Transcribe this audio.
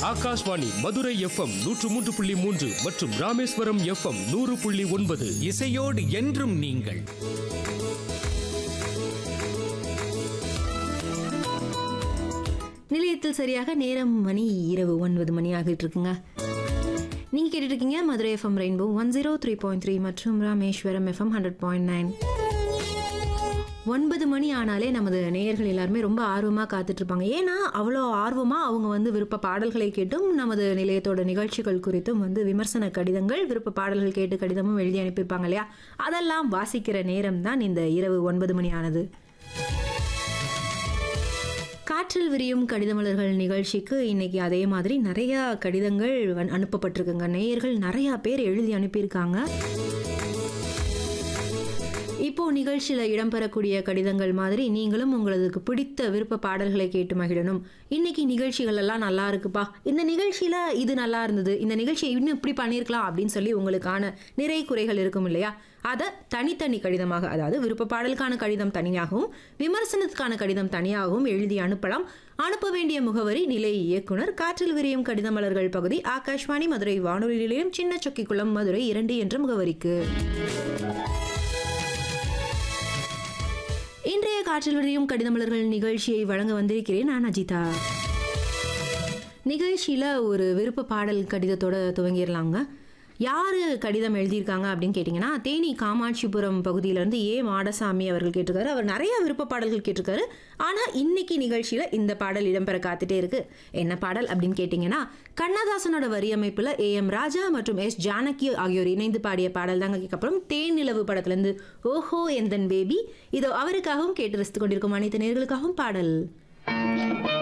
Akashvani Madurai FM நூற்று மூன்று புள்ளி மூன்று மற்றும் ராமேஸ்வரம் எஃப்எம் நூறு புள்ளி ஒன்பது இசையோடு என்றும் நீங்கள் நிலையத்தில் சரியாக நேரம் மணி இரவு ஒன்பது மணி ஆகிட்டு இருக்குங்க நீங்க கேட்டுட்டு இருக்கீங்க Madurai FM rainbow one zero three point three மற்றும் Rameswaram FM hundred point nine ஒன்பது மணி ஆனாலே நமது நேயர்கள் எல்லாருமே ரொம்ப ஆர்வமாக காத்துட்டு இருப்பாங்க ஏன்னா அவ்வளோ ஆர்வமாக அவங்க வந்து விருப்ப பாடல்களை கேட்டும் நமது நிலையத்தோட நிகழ்ச்சிகள் குறித்தும் வந்து விமர்சன கடிதங்கள் விருப்ப பாடல்கள் கேட்டு கடிதமும் எழுதி அனுப்பியிருப்பாங்க இல்லையா அதெல்லாம் வாசிக்கிற நேரம் தான் இந்த இரவு ஒன்பது மணி ஆனது காற்றில் விரியும் கடிதமலர்கள் நிகழ்ச்சிக்கு இன்னைக்கு அதே மாதிரி நிறைய கடிதங்கள் வந்- அனுப்பப்பட்டிருக்குங்க நேயர்கள் நிறைய பேர் எழுதி அனுப்பியிருக்காங்க இப்போ நிகழ்ச்சியில் இடம்பெறக்கூடிய கடிதங்கள் மாதிரி நீங்களும் உங்களுக்கு பிடித்த விருப்ப பாடல்களை கேட்டு மகிழணும் இன்னைக்கு நிகழ்ச்சிகள் எல்லாம் நல்லா இருக்குப்பா இந்த நிகழ்ச்சியில இது நல்லா இருந்தது இந்த நிகழ்ச்சியை இன்னும் இப்படி பண்ணியிருக்கலாம் அப்படின்னு சொல்லி உங்களுக்கான நிறை குறைகள் இருக்கும் இல்லையா அதை தனித்தனி கடிதமாக அதாவது விருப்ப பாடலுக்கான கடிதம் தனியாகவும் விமர்சனத்துக்கான கடிதம் தனியாகவும் எழுதி அனுப்பலாம் அனுப்ப வேண்டிய முகவரி நிலை இயக்குனர் காற்றில் விரியும் கடிதமலர்கள் பகுதி ஆகாஷ்வாணி மதுரை வானொலி நிலையம் சின்ன சொக்கிக்குளம் மதுரை இரண்டு என்ற முகவரிக்கு இன்றைய காற்றில் விரியும் கடிதமலர்கள் நிகழ்ச்சியை வழங்க வந்திருக்கிறேன் நான் அஜிதா நிகழ்ச்சியில் ஒரு விருப்ப பாடல் கடிதத்தோட துவங்கிடலாங்க யார் கடிதம் எழுதியிருக்காங்க அப்படின்னு கேட்டிங்கன்னா தேனி காமாட்சிபுரம் பகுதியிலேருந்து ஏ மாடசாமி அவர்கள் கேட்டிருக்காரு அவர் நிறைய விருப்ப பாடல்கள் கேட்டிருக்காரு ஆனால் இன்னைக்கு நிகழ்ச்சியில் இந்த பாடல் இடம்பெற காத்துட்டே இருக்கு என்ன பாடல் அப்படின்னு கேட்டிங்கன்னா கண்ணதாசனோட வரியமைப்பில் ஏ எம் ராஜா மற்றும் எஸ் ஜானகி ஆகியோர் இணைந்து பாடிய பாடல் தாங்க கேட்கப்படும் தேன் நிலவு படத்துலேருந்து ஓஹோ எந்தன் பேபி இதோ அவருக்காகவும் கேட்டு ரசித்துக் கொண்டிருக்கும் அனைத்து நேர்களுக்காகவும் பாடல்